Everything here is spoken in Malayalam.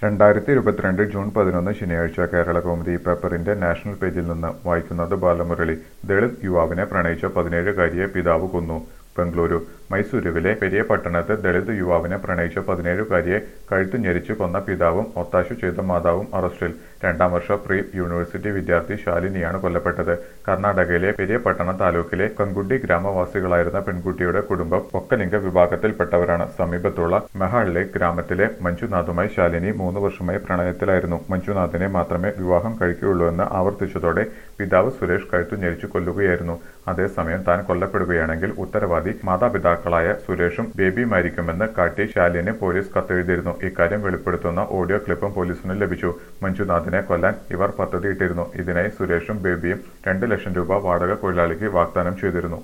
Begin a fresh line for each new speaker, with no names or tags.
രണ്ടായിരത്തി ഇരുപത്തിരണ്ട് ജൂൺ പതിനൊന്ന് ശനിയാഴ്ച കേരള കൗമുദി പേപ്പറിന്റെ നാഷണൽ പേജിൽ നിന്ന് വായിക്കുന്നത് ബാലമുരളി ദളിത് യുവാവിനെ പ്രണയിച്ച പതിനേഴുകാരിയെ പിതാവ് കൊന്നു ബംഗളൂരു മൈസൂരുവിലെ പെരിയ പട്ടണത്ത് ദളിത് യുവാവിനെ പ്രണയിച്ച പതിനേഴുകാരിയെ കഴുത്തു ഞെരിച്ചു കൊന്ന പിതാവും ഒത്താശു ചെയ്ത മാതാവും അറസ്റ്റിൽ രണ്ടാം വർഷ പ്രീ യൂണിവേഴ്സിറ്റി വിദ്യാർത്ഥി ശാലിനിയാണ് കൊല്ലപ്പെട്ടത് കർണാടകയിലെ പെരിയപട്ടണം താലൂക്കിലെ കങ്കുണ്ടി ഗ്രാമവാസികളായിരുന്ന പെൺകുട്ടിയുടെ കുടുംബം ഒക്കലിംഗ വിഭാഗത്തിൽപ്പെട്ടവരാണ് സമീപത്തുള്ള മെഹാളിലെ ഗ്രാമത്തിലെ മഞ്ജുനാഥുമായി ശാലിനി മൂന്ന് വർഷമായി പ്രണയത്തിലായിരുന്നു മഞ്ജുനാഥിനെ മാത്രമേ വിവാഹം കഴിക്കുകയുള്ളൂവെന്ന് ആവർത്തിച്ചതോടെ പിതാവ് സുരേഷ് കഴുത്തു ഞെരിച്ചു കൊല്ലുകയായിരുന്നു അതേസമയം താൻ കൊല്ലപ്പെടുകയാണെങ്കിൽ ഉത്തരവാദി മാതാപിതാക്കളായ സുരേഷും ബേബിയുമായിരിക്കുമെന്ന് കാട്ടി ശാലിന് പോലീസ് കത്തെഴുതിയിരുന്നു ഇക്കാര്യം വെളിപ്പെടുത്തുന്ന ഓഡിയോ ക്ലിപ്പും പോലീസിന് ലഭിച്ചു മഞ്ജുനാഥിനെ കൊല്ലാൻ ഇവർ പദ്ധതിയിട്ടിരുന്നു ഇതിനായി സുരേഷും ബേബിയും രണ്ട് ലക്ഷം രൂപ വാടക തൊഴിലാളിക്ക് വാഗ്ദാനം ചെയ്തിരുന്നു